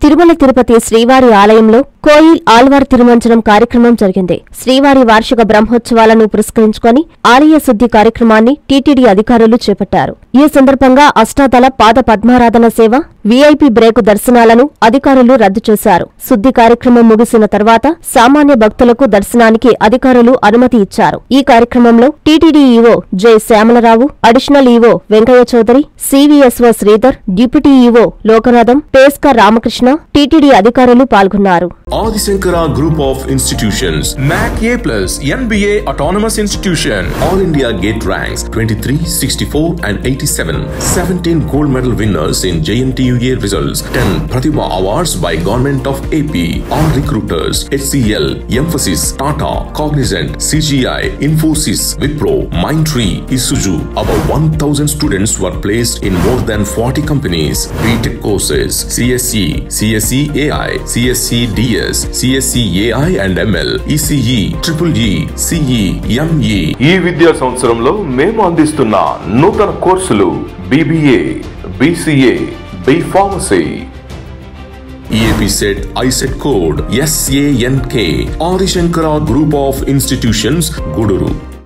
తిరుమల తిరుపతి శ్రీవారి ఆలయంలో కోయిల్ ఆల్వార్ తిరుమంచనం కార్యక్రమం జరిగింది శ్రీవారి వార్షిక బ్రహ్మోత్సవాలను పురస్కరించుకొని ఆలయ శుద్ధి కార్యక్రమాన్ని టీటీడీ అధికారులు చేపట్టారు ఈ సందర్భంగా అష్టాదళ పాద పద్మారాధన సేవ వీఐపీ బ్రేకు దర్శనాలను అధికారులు రద్దు చేశారు శుద్ధి కార్యక్రమం ముగిసిన తర్వాత సామాన్య భక్తులకు దర్శనానికి అధికారులు అనుమతి ఇచ్చారు ఈ కార్యక్రమంలో TTD EO J Syamala Rao additional EO Venkaiah Chowdary CVSO Sridhar deputy EO Lokanatham పేస్కర్ రామకృష్ణ టీటీడీ అధికారులు పాల్గొన్నారు Adisankara Group of Institutions. NAC A plus MBA Autonomous Institution. All India Gate ranks 23, 64 and 87. 17 gold medal winners in JNTUA results. 10 Pratibha Awards by Government of AP. All recruiters HCL, Emphasis, Tata, Cognizant, CGI, Infosys, Wipro, Mindtree, Isuzu. About 1000 students were placed in more than 40 companies. BTech courses CSE, CSE AI, CSE DS, CSE AI and ML, ECE, Triple E, CE, ME. ఈ విద్యా సంవత్సరంలో మేము అందిస్తున్న నూతన కోర్సులు BBA BCA B pharmacy EAP set ISET code SANK Adi Shankara Group of Institutions Guduru